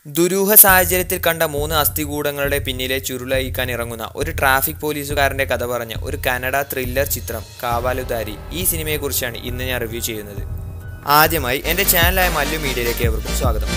ദുരൂഹ സാഹചര്യത്തിൽ കണ്ട മൂന്ന് അസ്ഥികൂടങ്ങളുടെ പിന്നിലെ ചുരുളയിക്കാൻ ഇറങ്ങുന്ന ഒരു ട്രാഫിക് പോലീസുകാരന്റെ കഥ പറഞ്ഞ ഒരു കന്നഡ ത്രില്ലർ ചിത്രം കാവാലുദാരി ഈ സിനിമയെക്കുറിച്ചാണ് ഇന്ന് ഞാൻ റിവ്യൂ ചെയ്യുന്നത് ആദ്യമായി എൻ്റെ ചാനലായ മല്ലു മീഡിയയിലേക്ക് ഏവർക്കും സ്വാഗതം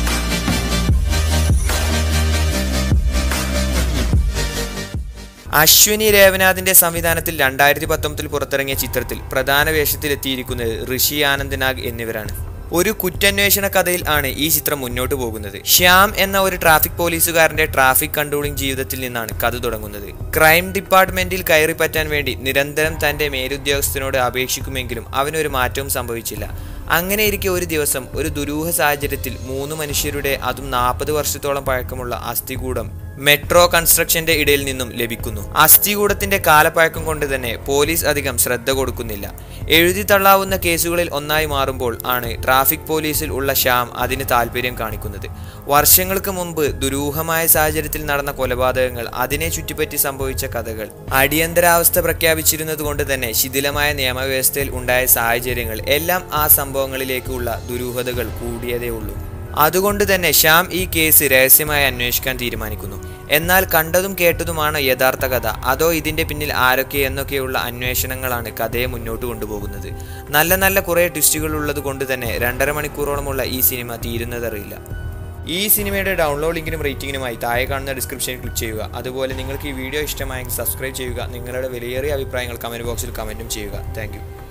അശ്വിനി രേവനാഥിന്റെ സംവിധാനത്തിൽ രണ്ടായിരത്തി പത്തൊമ്പതിൽ പുറത്തിറങ്ങിയ ചിത്രത്തിൽ പ്രധാന വേഷത്തിലെത്തിയിരിക്കുന്നത് ഋഷി ആനന്ദ് നാഗ് എന്നിവരാണ് ഒരു കുറ്റാന്വേഷണ കഥയിൽ ആണ് ഈ ചിത്രം മുന്നോട്ട് പോകുന്നത് ശ്യാം എന്ന ഒരു ട്രാഫിക് പോലീസുകാരന്റെ ട്രാഫിക് കൺട്രോളിംഗ് ജീവിതത്തിൽ നിന്നാണ് കഥ തുടങ്ങുന്നത് ക്രൈം ഡിപ്പാർട്ട്മെന്റിൽ കയറിപ്പറ്റാൻ വേണ്ടി നിരന്തരം തന്റെ മേലുദ്യോഗസ്ഥനോട് അപേക്ഷിക്കുമെങ്കിലും അവനൊരു മാറ്റവും സംഭവിച്ചില്ല അങ്ങനെ ഇരിക്കെ ഒരു ദിവസം ഒരു ദുരൂഹ സാഹചര്യത്തിൽ മൂന്ന് മനുഷ്യരുടെ അതും നാൽപ്പത് വർഷത്തോളം പഴക്കമുള്ള അസ്ഥികൂടം മെട്രോ കൺസ്ട്രക്ഷന്റെ ഇടയിൽ നിന്നും ലഭിക്കുന്നു അസ്ഥികൂടത്തിന്റെ കാലപ്പഴക്കം കൊണ്ട് തന്നെ പോലീസ് അധികം ശ്രദ്ധ കൊടുക്കുന്നില്ല എഴുതി തള്ളാവുന്ന കേസുകളിൽ ഒന്നായി മാറുമ്പോൾ ആണ് ട്രാഫിക് പോലീസിൽ ഉള്ള ശ്യാം അതിന് താല്പര്യം കാണിക്കുന്നത് വർഷങ്ങൾക്ക് മുമ്പ് ദുരൂഹമായ സാഹചര്യത്തിൽ നടന്ന കൊലപാതകങ്ങൾ അതിനെ ചുറ്റിപ്പറ്റി സംഭവിച്ച കഥകൾ അടിയന്തരാവസ്ഥ പ്രഖ്യാപിച്ചിരുന്നത് കൊണ്ട് തന്നെ ശിഥിലമായ നിയമവ്യവസ്ഥയിൽ ഉണ്ടായ സാഹചര്യങ്ങൾ എല്ലാം ആ സംഭവങ്ങളിലേക്കുള്ള ദുരൂഹതകൾ കൂടിയതേ ഉള്ളൂ അതുകൊണ്ട് തന്നെ ശ്യാം ഈ കേസ് രഹസ്യമായി അന്വേഷിക്കാൻ തീരുമാനിക്കുന്നു എന്നാൽ കണ്ടതും കേട്ടതുമാണ് യഥാർത്ഥ കഥ അതോ ഇതിന്റെ പിന്നിൽ ആരൊക്കെ എന്നൊക്കെയുള്ള അന്വേഷണങ്ങളാണ് കഥയെ മുന്നോട്ട് കൊണ്ടുപോകുന്നത് നല്ല നല്ല കുറേ ട്വിസ്റ്റുകൾ ഉള്ളത് കൊണ്ട് തന്നെ രണ്ടര മണിക്കൂറോളമുള്ള ഈ സിനിമ തീരുന്നതറിയില്ല ഈ സിനിമയുടെ ഡൗൺലോഡ് ലിങ്കിനും റേറ്റിംഗിനുമായി താഴെ കാണുന്ന ഡിസ്ക്രിപ്ഷനിൽ ക്ലിക്ക് ചെയ്യുക അതുപോലെ നിങ്ങൾക്ക് ഈ വീഡിയോ ഇഷ്ടമായെങ്കിൽ സബ്സ്ക്രൈബ് ചെയ്യുക നിങ്ങളുടെ വിലയേറിയ അഭിപ്രായങ്ങൾ കമൻറ്റ് ബോക്സിൽ കമൻറ്റും ചെയ്യുക താങ്ക്